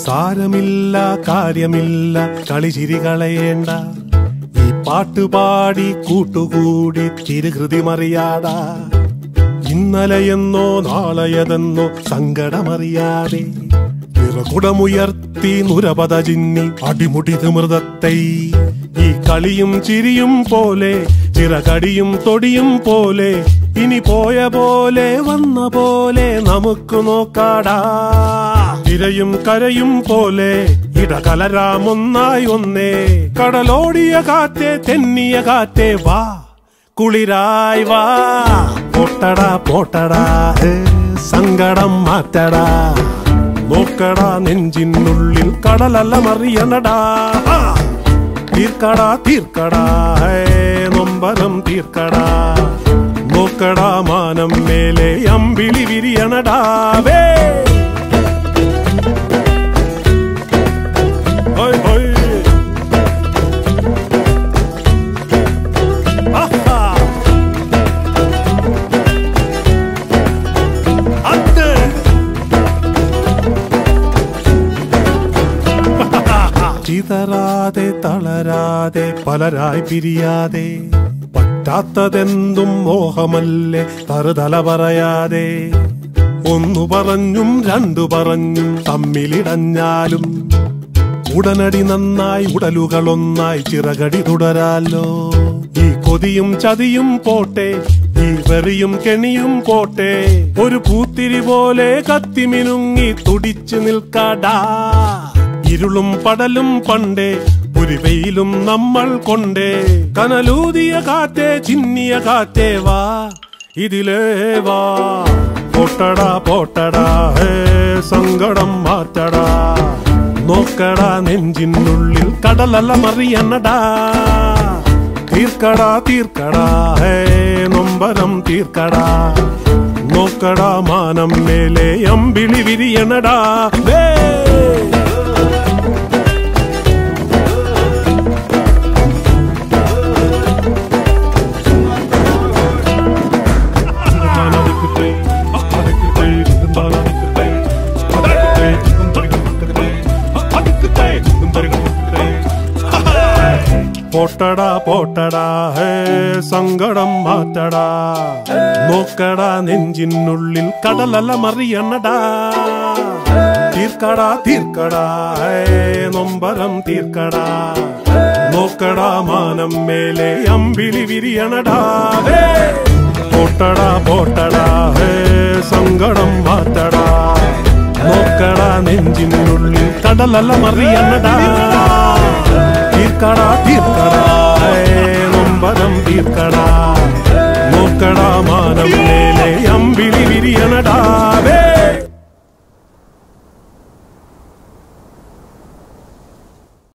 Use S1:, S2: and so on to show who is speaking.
S1: സാരമില്ല കാര്യമില്ല കളിചിരി കളയേണ്ട ഈ പാട്ടുപാടി കൂട്ടുകൂടി തിരുകൃതി മറിയാടാ ഇന്നലെയെന്നോ നാളെയതെന്നോ സങ്കടമറിയാതെ നിറകുടമുയർത്തി നുരപത ചിന്നി അടിമുടി തിമൃതത്തെ ഈ കളിയും ചിരിയും പോലെ ചിറകടിയും തൊടിയും പോലെ ഇനി പോയ പോലെ വന്ന പോലെ നമുക്ക് നോക്കാടാ തിരയും കരയും പോലെ ഇടകലരാമൊന്നായി ഒന്നേ കടലോടിയ കാറ്റേ തെന്നിയ കാറ്റേ വാ കുളിരായി വാ പൊട്ടടാ പോട്ടടാ ഏ, സങ്കടം മാറ്റടാ നോക്കടാ നെഞ്ചിനുള്ളിൽ കടലല്ല മറിയണടാ ആ, തീർക്കടാ തീർക്കടാ ഏ, നൊമ്പരം തീർക്കടാ നോക്കടാ മാനം മേലെ അമ്പിളി വിരിയണടാ വേ ഹോയ് ഹോയ് ആഹാ അത് ചിതറാതെ തളരാതെ പലരായി പിരിയാതെ പറ്റാത്തതെന്തും മോഹമല്ലേ തറുതല പറയാതെ ഒന്നു പറഞ്ഞും രണ്ടു പറഞ്ഞും തമ്മിലിടഞ്ഞാലും ഉടനടി നന്നായി ഉടലുകളൊന്നായി ചിറകടി തുടരാലോ ഈ കൊതിയും ചതിയും പോട്ടെ ഈ വെറിയും കെണിയും പോട്ടെ ഒരു പൂത്തിരി പോലെ കത്തിമിനുങ്ങി തുടിച്ചു നിൽക്കാടാ ഇരുളും പടലും പണ്ടേ ഒരു വെയിലും നമ്മൾ കൊണ്ടേ കനലൂതിയ കാറ്റേ ചിന്നിയ കാറ്റേ വാ ഇതിലേ വാ പോട്ടടാ പോട്ടടാ ഹേ സങ്കടം മാറ്റടാ നോക്കടാ നെഞ്ചിനുള്ളിൽ കടലല്ല മറിയണടാ തീർക്കടാ തീർക്കടാ ഹേ നൊമ്പരം തീർക്കടാ നോക്കടാ മാനം മേലെ അമ്പിളി വിരിയണടാ വേ പോട്ടടാ പോട്ടടാ ഹേ സങ്കടം മാറ്റടാ നോക്കടാ നെഞ്ചിനുള്ളിൽ കടലല മറിയണടാ തീർക്കടാ തീർക്കടാ ഹേ നൊമ്പരം തീർക്കടാ നോക്കടാ മാനം മേലെ അമ്പിളി വിരിയണടാ ഹേ പോട്ടടാ പോട്ടടാ ഹേ സങ്കടം മാറ്റടാ നോക്കടാ നെഞ്ചിനുള്ളിൽ കടലല മറിയണടാ തീർക്കടാ തീർക്കടാ ഏ നൊമ്പരം തീർക്കടാ നോക്കടാ മാനം മേലെ